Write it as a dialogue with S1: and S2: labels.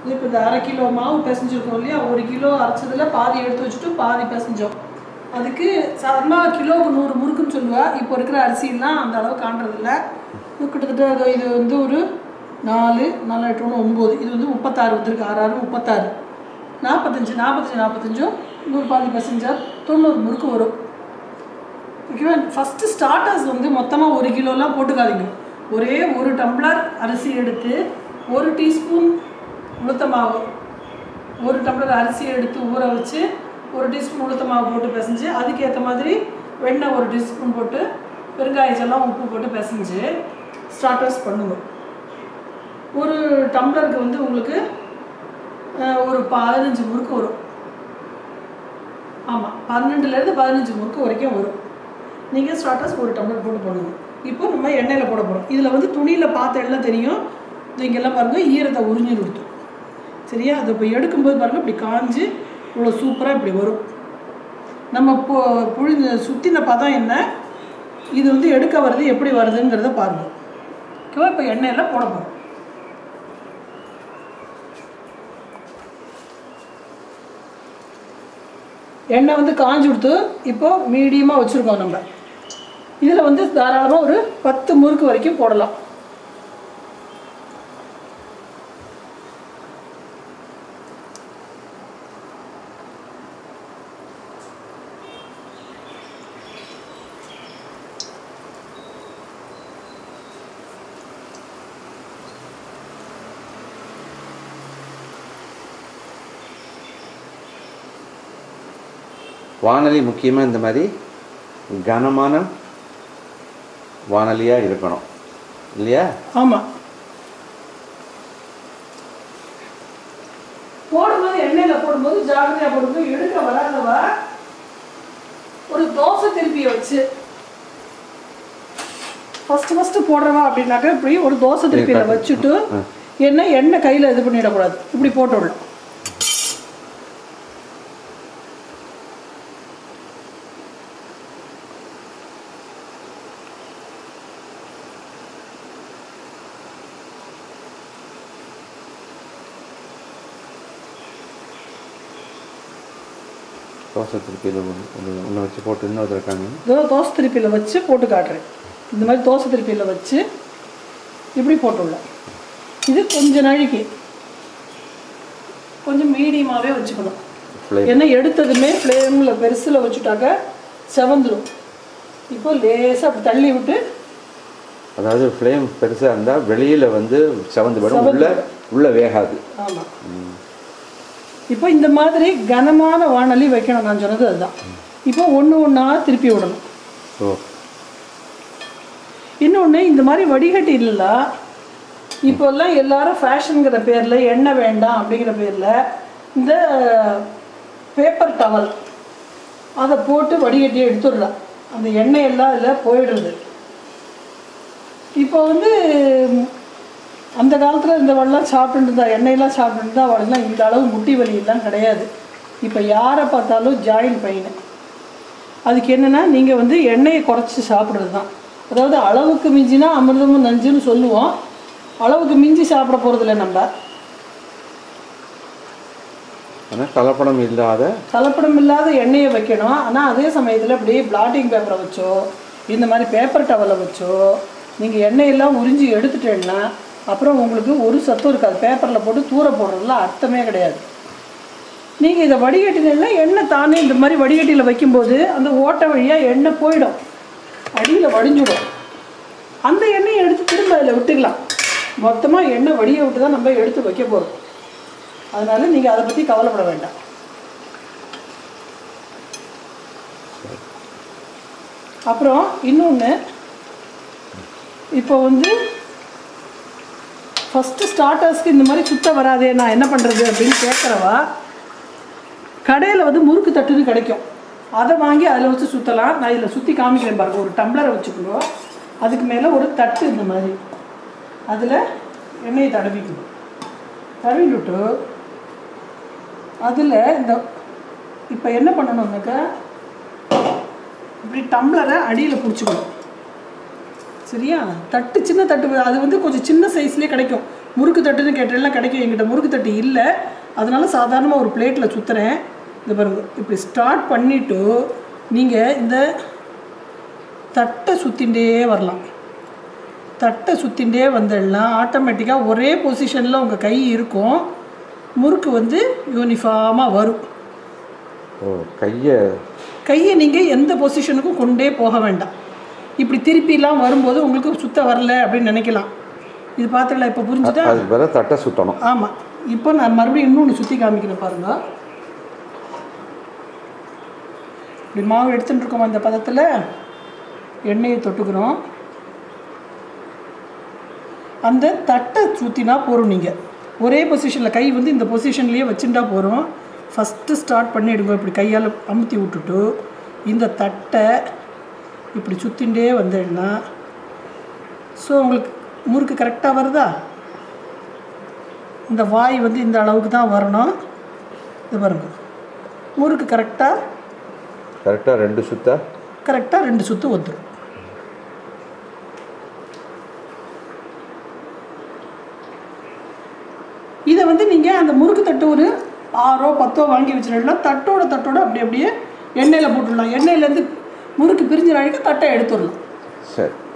S1: இப்போ இந்த அரை கிலோ மாவு பிசைஞ்சிருக்கோம் இல்லையா ஒரு கிலோ அரைச்சதுல பாதி எடுத்து வச்சுட்டு பாதி பிசைஞ்சோம் அதுக்கு சாதாரணமாக கிலோவுக்கு நூறு முறுக்குன்னு சொல்லுவா இப்போ இருக்கிற அரிசிலாம் அந்த அளவு காண்றதில்ல இது கிட்டத்தட்ட அது இது வந்து ஒரு நாலு நாலு எட்டு ஒன்று ஒம்பது இது வந்து முப்பத்தாறு வந்திருக்கு ஆறு ஆறு முப்பத்தாறு நாற்பத்தஞ்சு நாற்பத்தஞ்சு நாற்பத்தஞ்சும் நூறு பாதி பிசைஞ்சா தொண்ணூறு முறுக்கு வரும் ஓகேவா ஃபஸ்ட்டு ஸ்டார்டர்ஸ் வந்து மொத்தமாக ஒரு கிலோலாம் போட்டுக்காதீங்க ஒரே ஒரு டம்ளர் அரிசி எடுத்து ஒரு டீஸ்பூன் உளுத்த மாவு ஒரு டம்ளர் அரிசி எடுத்து ஊற வச்சு ஒரு டீஸ்பூன் உளுத்த மாவு போட்டு பிசைஞ்சு அதுக்கேற்ற மாதிரி வெண்ணெய் ஒரு டீஸ்பூன் போட்டு பெருங்காயச்செல்லாம் உப்பு போட்டு பிசைஞ்சு ஸ்டார்டர்ஸ் பண்ணுங்க ஒரு டம்ளருக்கு வந்து உங்களுக்கு அஹ், ஒரு பதினஞ்சு முறுக்கு வரும் ஆமாம் பன்னெண்டுலேருந்து பதினஞ்சு முறுக்கு வரைக்கும் வரும் நீங்கள் ஸ்டார்டர்ஸ் ஒரு டம்ளர் போட்டு போடுங்க இப்போ நம்ம எண்ணெயில் போட போகிறோம் இதில் வந்து துணியில் பார்த்த எல்லாம் தெரியும் இது இங்கெல்லாம் பாருங்கள் ஈரத்தை உறிஞ்சி கொடுத்தோம் சரியா அது இப்போ எடுக்கும்போது பாருங்கள் இப்படி காஞ்சு இவ்வளோ சூப்பராக இப்படி வரும் நம்ம இப்போ புழிஞ்ச சுற்றின பதம் என்ன இது வந்து எடுக்க வருது எப்படி வருதுங்கிறத பாருங்கள் ஓகேவா இப்போ எண்ணெயில் போட போகிறோம் எண்ணெய் வந்து காஞ்சு கொடுத்து இப்போ மீடியமாக வச்சுருக்கோம் நம்ம இதில் வந்து தாராளமாக ஒரு பத்து முறுக்கு வரைக்கும் போடலாம்
S2: வானொலி முக்கியமாக இந்த மாதிரி கனமான வானொலியாக இருக்கணும் இல்லையா
S1: ஆமாம் போடும்போது எண்ணெயில் போடும்போது ஜாகிரதையாக போடும்போது எடுக்க வராதவா ஒரு தோசை திருப்பியை வச்சு ஃபஸ்ட்டு ஃபஸ்ட்டு போடுறவா அப்படின்னாக்கா இப்படி ஒரு தோசை திருப்பியில் வச்சுட்டு எண்ணெய் எண்ணெய் கையில் இது பண்ணிடக்கூடாது இப்படி போட்டு விடலாம்
S2: தோசை திருப்பியில் ஒன்று ஒன்று வச்சு போட்டு இன்னொரு இருக்காங்க
S1: இதோ தோசை திருப்பியில் வச்சு போட்டு காட்டுறேன் இந்த மாதிரி தோசை திருப்பியில் வச்சு இப்படி போட்டுடலாம் இது கொஞ்ச நாளைக்கு கொஞ்சம் மீடியமாகவே வச்சுக்கணும்
S2: ஃப்ளேம்
S1: ஏன்னா எடுத்ததுமே ஃப்ளேமில் பெருசில் வச்சுட்டாக்க செவந்துடும் இப்போ லேசாக அப்படி தள்ளி விட்டு
S2: அதாவது ஃப்ளேம் பெருசாக இருந்தால் வெளியில் வந்து செவந்து படும் உள்ள உள்ள வேகாது
S1: ஆமாம் இப்போ இந்த மாதிரி கனமான வானொலி வைக்கணும் நான் சொன்னது அதுதான் இப்போ ஒன்று ஒன்றா திருப்பி விடணும்
S2: ஓ
S1: இன்னொன்று இந்த மாதிரி வடிகட்டி இல்லைல்ல இப்போல்லாம் எல்லாரும் ஃபேஷனுங்கிற பேரில் எண்ணெய் வேண்டாம் அப்படிங்கிற பேரில் இந்த பேப்பர் டவல் அதை போட்டு வடிகட்டி எடுத்துடலாம் அந்த எண்ணெய் எல்லாம் இதில் போயிடுறது இப்போ வந்து ம், அந்த காலத்தில் இந்த வெள்ளம் சாப்பிட்டு இருந்தா எண்ணெயெல்லாம் சாப்பிட்டு இருந்தா அவளுக்குலாம் இந்த அளவு முட்டி வலியெல்லாம் கிடையாது இப்போ யாரை பார்த்தாலும் ஜாயின் பெயின் அதுக்கு என்னென்னா நீங்கள் வந்து எண்ணெயை குறைச்சி சாப்பிட்றது தான் அதாவது அளவுக்கு மிஞ்சினா அமிர்தமும் நஞ்சுன்னு சொல்லுவோம் அளவுக்கு மிஞ்சி சாப்பிட போகிறதில்ல நம்ம
S2: ஆனால் கலப்படம் இல்லாத
S1: கலப்படம் இல்லாத எண்ணெயை வைக்கணும் ஆனால் அதே சமயத்தில் அப்படியே பிளாட்டிங் பேப்பரை வச்சோ இந்த மாதிரி பேப்பர் டவலை வச்சோ நீங்கள் எண்ணெயெல்லாம் உறிஞ்சி எடுத்துட்டேன்னா அப்புறம் உங்களுக்கு ஒரு சத்தும் இருக்காது பேப்பரில் போட்டு தூர போடுறதுல அர்த்தமே கிடையாது நீங்கள் இதை வடிகட்டினா எண்ணெய் தானே இந்த மாதிரி வடிகட்டியில் வைக்கும்போது அந்த ஓட்டை வழியாக எண்ணெய் போயிடும் அடியில் வடிஞ்சிடும் அந்த எண்ணெயை எடுத்து திரும்ப அதில் விட்டுக்கலாம் மொத்தமாக எண்ணெய் வடிய விட்டு தான் நம்ம எடுத்து வைக்க போகிறோம் அதனால நீங்கள் அதை பற்றி கவலைப்பட வேண்டாம் அப்புறம் இன்னொன்று இப்போ வந்து ஃபஸ்ட்டு ஸ்டார்டர்ஸ்க்கு இந்த மாதிரி சுத்த வராதே நான் என்ன பண்ணுறது அப்படின்னு கேட்குறவா கடையில் வந்து முறுக்கு தட்டுன்னு கிடைக்கும் அதை வாங்கி அதில் வச்சு சுற்றலாம் நான் இதில் சுற்றி காமிக்கிறேன் பாருங்க ஒரு டம்ளரை வச்சுக்கணும் அதுக்கு மேலே ஒரு தட்டு இந்த மாதிரி அதில் எண்ணெயை தடவிக்கணும் தடவிட்டு அதில் இந்த இப்போ என்ன பண்ணணும்னாக்கா இப்படி டம்ளரை அடியில் பிடிச்சிக்கணும் சரியா தட்டு சின்ன தட்டு அது வந்து கொஞ்சம் சின்ன சைஸ்லேயே கிடைக்கும் முறுக்கு தட்டுன்னு கேட்டெல்லாம் கிடைக்கும் என்கிட்ட முறுக்கு தட்டு இல்லை அதனால சாதாரணமாக ஒரு பிளேட்டில் சுற்றுறேன் இந்த பாருங்க இப்படி ஸ்டார்ட் பண்ணிவிட்டு நீங்கள் இந்த தட்டை சுற்றிண்டே வரலாம் தட்டை சுற்றிண்டே வந்தேன்னா ஆட்டோமேட்டிக்காக ஒரே பொசிஷனில் உங்கள் கை இருக்கும் முறுக்கு வந்து யூனிஃபார்மாக வரும்
S2: ஓ கையை
S1: கையை நீங்கள் எந்த பொசிஷனுக்கும் கொண்டே போக வேண்டாம் இப்படி திருப்பிலாம் வரும்போது உங்களுக்கு சுத்த வரல அப்படின்னு நினைக்கலாம் இது பார்த்தீங்களா இப்போ புரிஞ்சுதா
S2: அதுக்கு பதிலாக தட்டை சுற்றணும்
S1: ஆமாம் இப்போ நான் மறுபடியும் இன்னொன்று சுற்றி காமிக்கிறேன் பாருங்க இப்படி மாவு எடுத்துட்டு இருக்கோம் அந்த பதத்தில் எண்ணெயை தொட்டுக்கிறோம் அந்த தட்டை சுற்றினா போகிறோம் நீங்கள் ஒரே பொசிஷனில் கை வந்து இந்த பொசிஷன்லேயே வச்சுட்டா போகிறோம் ஃபஸ்ட்டு ஸ்டார்ட் பண்ணிவிடுங்க இப்படி கையால் அமுத்தி விட்டுட்டு இந்த தட்டை இப்படி சுற்றிண்டே வந்தேன்னா ஸோ உங்களுக்கு முறுக்கு கரெக்டாக வருதா இந்த வாய் வந்து இந்த அளவுக்கு தான் வரணும் இது பாருங்க முறுக்கு கரெக்டாக
S2: கரெக்டாக ரெண்டு சுத்தா
S1: கரெக்டாக ரெண்டு சுற்று வந்துடும் இதை வந்து நீங்கள் அந்த முறுக்கு தட்டு ஒரு ஆறோ பத்தோ வாங்கி வச்சிடலாம் தட்டோட தட்டோட அப்படி அப்படியே எண்ணெயில் போட்டுடலாம் எண்ணெயிலேருந்து முறுக்கு பிரிஞ்சு அழைக்க தட்டை எடுத்துடலாம்
S2: சரி